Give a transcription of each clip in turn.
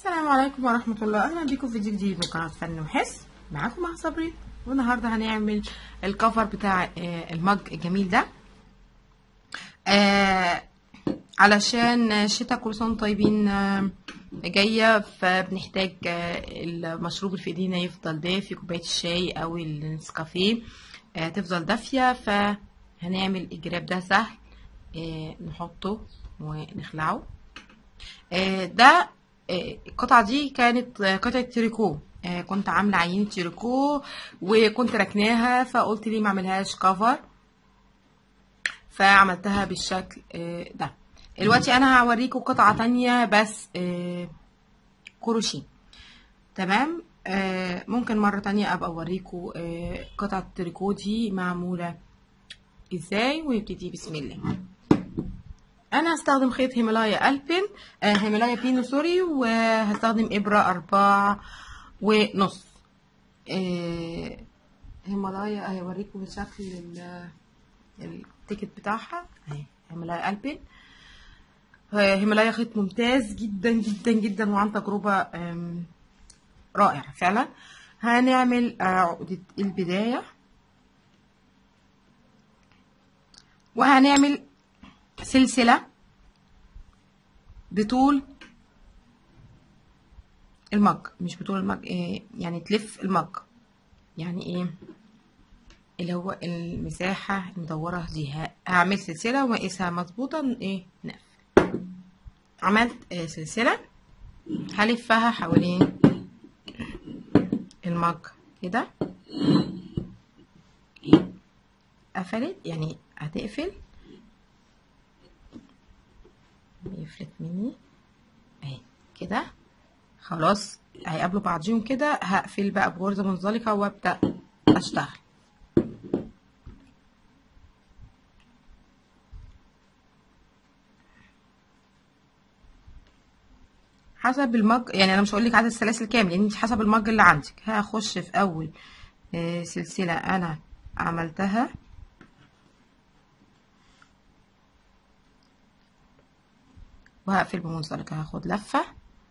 السلام عليكم ورحمة الله أهلا بيكم في فيديو جديد من قناة فن وحس معاكم مع صبري والنهاردة هنعمل الكفر بتاع آه، المج الجميل ده آه، علشان الشتا كل سنة وانتم طيبين آه، جاية فبنحتاج آه، المشروب اللي في ايدينا يفضل دافي كوباية الشاي أو النسكافيه آه، تفضل دافية فهنعمل الجراب ده سهل آه، نحطه ونخلعه آه، ده آه، القطعة دي كانت آه، قطعة تريكو آه، كنت عاملة عينة تريكو وكنت ركناها فقلت ليه ما اعملهاش كفر فعملتها بالشكل آه، ده دلوقتي انا هوريكم قطعة تانية بس آه، كروشيه تمام آه، ممكن مرة تانية ابقى اوريكم آه، قطعة التريكو دي معمولة ازاي ونبتدي بسم الله انا هستخدم خيط هيمالايا البين آه هيمالايا بينو سوري وهستخدم ابره اربعة ونص آه هيمالايا هوريكم شكل ال- التيكت بتاعها اهي هيمالايا البين آه، هيمالايا خيط ممتاز جدا جدا جدا وعن تجربه آم، رائع فعلا هنعمل آه، عقدة البداية وهنعمل سلسلة بطول المج مش بطول المج إيه يعني تلف المج يعني ايه اللي هو المساحة المدورة دي ه- هعمل سلسلة واقيسها مظبوطة ايه نقفل عملت آه، سلسلة هلفها حوالين المج كده قفلت يعني هتقفل يفلت مني اهي كده خلاص هيقابلوا بعضهم كده هقفل بقى بغرزة منزلقة وابدأ اشتغل حسب المج يعني انا مش هقول لك عدد السلاسل كام لان انت حسب المج اللي عندك هخش في اول آه، سلسلة انا عملتها وهقفل بمنزلقة هاخد لفة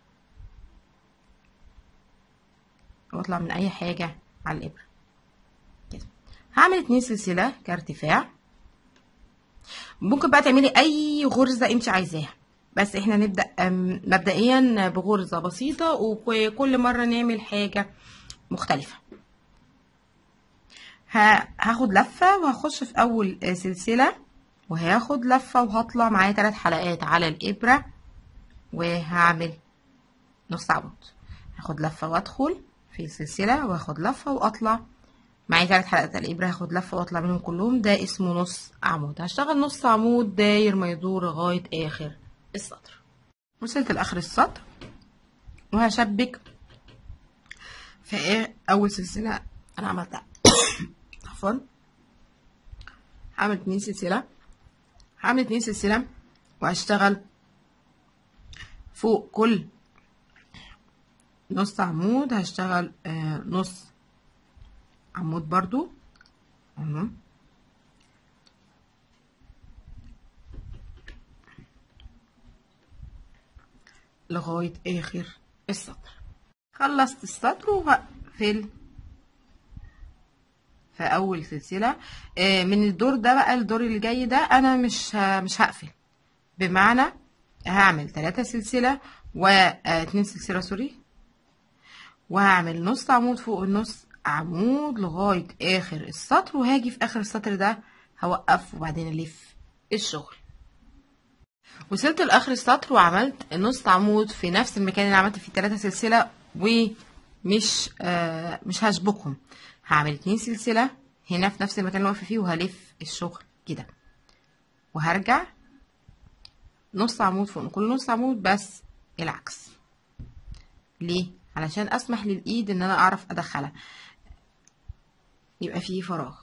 واطلع من اي حاجة على الابرة كده هعمل اتنين سلسلة كارتفاع ممكن بقى تعملي اي غرزة انت عايزاها بس احنا نبدأ أم، مبدئيا بغرزة بسيطة وكل مرة نعمل حاجة مختلفة ه- هاخد لفة وهخش في اول سلسلة وهاخد لفة وهطلع معايا ثلاث حلقات على الابرة وهعمل نص عمود هاخد لفة وادخل في سلسلة واخد لفة واطلع معايا ثلاث حلقات على الابرة هاخد لفة واطلع منهم كلهم ده اسمه نص عمود هشتغل نص عمود داير ما يدور لغاية اخر السطر وصلت لاخر السطر وهشبك في ايه اول سلسلة انا عملتها عفوا هعمل اتنين سلسلة هعمل اتنين سلسلة وهشتغل فوق كل نص عمود هشتغل آه نص عمود برضو اهو لغاية آخر السطر خلصت السطر وهقفل في أول سلسلة آه، من الدور ده بقى الدور اللي جاي ده أنا مش ه- مش هقفل بمعنى هعمل تلاتة سلسلة واتنين سلسلة سوري وهعمل نص عمود فوق النص عمود لغاية آخر السطر وهاجي في آخر السطر ده هوقف وبعدين ألف الشغل وصلت لاخر السطر وعملت نص عمود في نفس المكان اللي عملت فيه ثلاثة سلسلة ومش آه مش هشبكهم هعمل اتنين سلسلة هنا في نفس المكان اللي واقفة فيه وهلف الشغل كده وهرجع نص عمود فوق كل نص عمود بس العكس ليه علشان اسمح للايد ان انا اعرف ادخلها يبقى فيه فراغ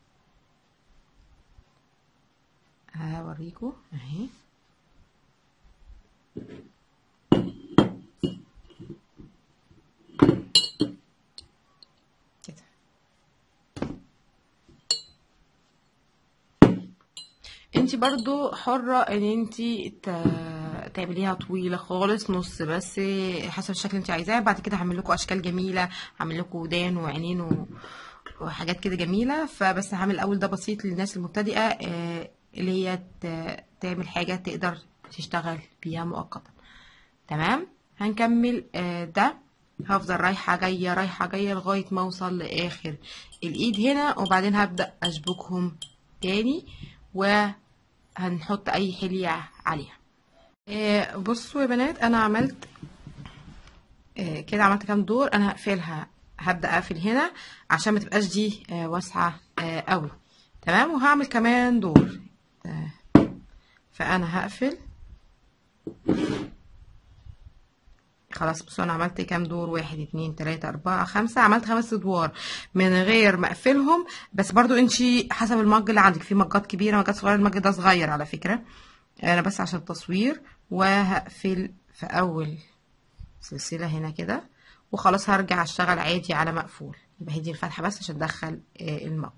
هوريكم اهي كده انت برضو حرة ان انت تعمليها طويله خالص نص بس حسب الشكل اللي انت عايزاه بعد كده هعمل لكم اشكال جميله هعمل لكم ودان وعينين و... وحاجات كده جميله فبس هعمل الاول ده بسيط للناس المبتدئه آه، اللي هي ت- تعمل حاجه تقدر تشتغل بيها مؤقتا تمام هنكمل آه، ده هفضل رايحة جاية رايحة جاية لغاية ما اوصل لاخر الايد هنا وبعدين هبدأ اشبكهم تاني وهنحط اي حلية عليها آه، بصوا يا بنات انا عملت آه، كده عملت كام دور انا هقفلها هبدأ اقفل هنا عشان ما تبقاش دي آه، واسعة آه، قوي تمام وهعمل كمان دور آه، فانا هقفل خلاص بصوا انا عملت كام دور واحد اتنين تلاتة اربعة خمسة عملت خمس ادوار من غير ما اقفلهم بس برضو انتي حسب المج اللي عندك في مجات كبيرة مجات صغيرة المج ده صغير على فكرة انا بس عشان التصوير وهقفل في اول سلسلة هنا كده وخلاص هرجع اشتغل عادي على مقفول يبقى هي دي الفتحة بس عشان ادخل آه، المج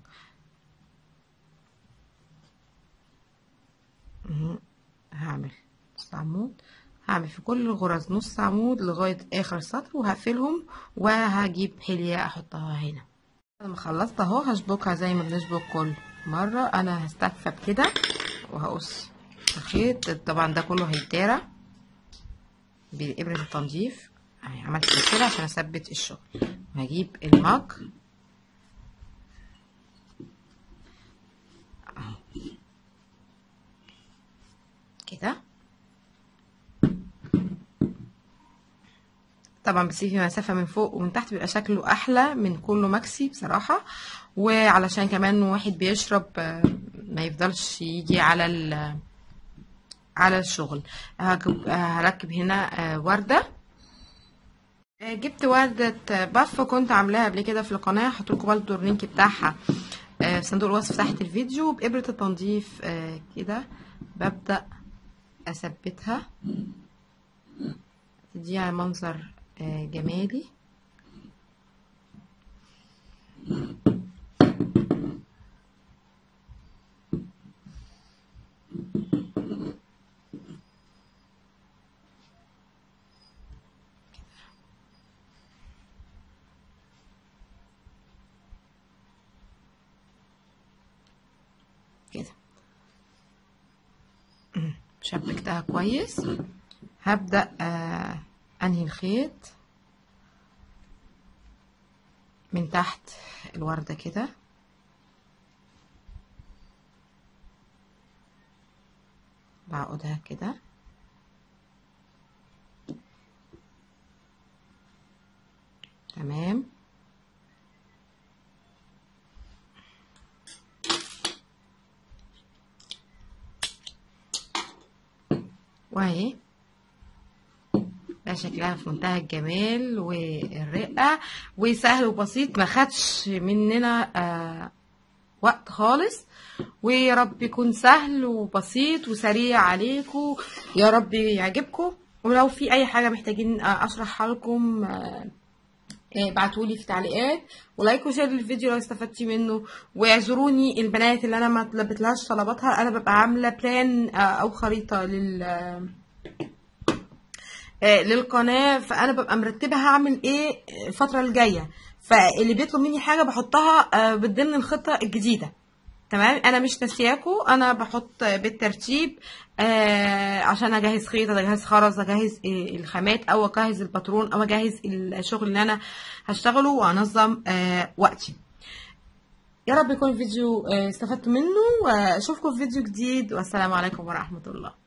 مهم. هعمل نص عمود هعمل في كل الغرز نص عمود لغاية آخر السطر وهقفلهم وهجيب حلية أحطها هنا بعد ما خلصت اهو هشبكها زي ما بنشبك كل مرة أنا هستكفى بكده وهقص الخيط طبعا ده كله هيتدارى بإبرة التنظيف أهي عملت سلسلة عشان أثبت الشغل وهجيب المج أهو كده طبعا بتسيبي مسافة من فوق ومن تحت بيبقى شكله أحلى من كله مكسي بصراحة وعلشان كمان واحد بيشرب آه، ما يفضلش يجي على ال على الشغل هجيب- هركب هنا آه، وردة آه، جبت وردة آه، بف كنت عاملاها قبل كده في القناة هحطلكوا برضه اللينك بتاعها آه، في صندوق الوصف تحت الفيديو بإبرة التنظيف آه، كده ببدأ أثبتها تديها منظر آه، جمالي كده مم. شبكتها كويس هبدأ آه، أنهي الخيط من تحت الوردة كده بعقدها كده تمام وأهي ده شكلها في منتهى الجمال والرقة وسهل وبسيط ما خدش مننا آه وقت خالص ويا رب يكون سهل وبسيط وسريع عليكم يا رب يعجبكم ولو في اي حاجة محتاجين آه، اشرحها لكم آه، ابعتولي في تعليقات ولايك وشير للفيديو لو استفدتي منه واعذروني البنات اللي انا ما تلبتلهاش طلباتها انا ببقى عامله بلان آه، او خريطه لل آه، آه، للقناه فانا ببقى مرتبه هعمل ايه الفتره الجايه فاللي بيطلب مني حاجه بحطها آه، ضمن الخطه الجديده تمام انا مش ناسياكو انا بحط بالترتيب آه عشان اجهز خيط اجهز خرز اجهز آه، الخامات او اجهز الباترون او اجهز الشغل اللي انا هشتغله وانظم آه وقتي يا رب يكون الفيديو آه، استفدتوا منه واشوفكم في فيديو جديد والسلام عليكم ورحمه الله